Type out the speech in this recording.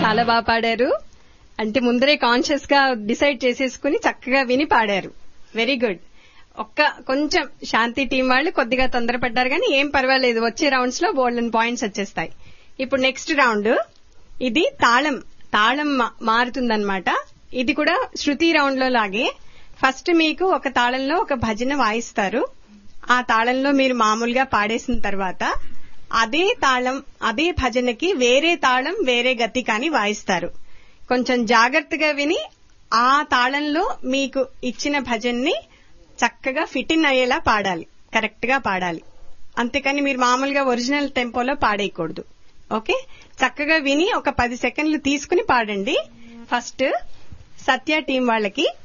చాలా బాగా పాడారు అంటే ముందరే కాన్షియస్ గా డిసైడ్ చేసేసుకుని చక్కగా విని పాడారు వెరీ గుడ్ ఒక్క కొంచెం శాంతి టీం వాళ్ళు కొద్దిగా తొందరపడ్డారు కానీ ఏం పర్వాలేదు వచ్చే రౌండ్స్ లో బోల్డెన్ పాయింట్స్ వచ్చేస్తాయి ఇప్పుడు నెక్స్ట్ రౌండ్ ఇది తాళం తాళం మా- మారుతుందన్నమాట ఇది కూడా శృతి రౌండ్ లో లాగే ఫస్ట్ మీకు ఒక తాళంలో ఒక భజన వాయిస్తారు ఆ తాళంలో మీరు మామూలుగా పాడేసిన తర్వాత అదే తాళం అదే భజనకి వేరే తాళం వేరే గతి కానీ వాయిస్తారు కొంచెం జాగ్రత్తగా విని ఆ తాళంలో మీకు ఇచ్చిన భజన్ని చక్కగా ఫిట్ ఇన్ అయ్యేలా పాడాలి కరెక్ట్ గా పాడాలి అంతేకాని మీరు మామూలుగా ఒరిజినల్ టెంపోలో పాడేయకూడదు ఓకే చక్కగా విని ఒక పది సెకండ్లు తీసుకుని పాడండి ఫస్ట్ సత్య టీం వాళ్ళకి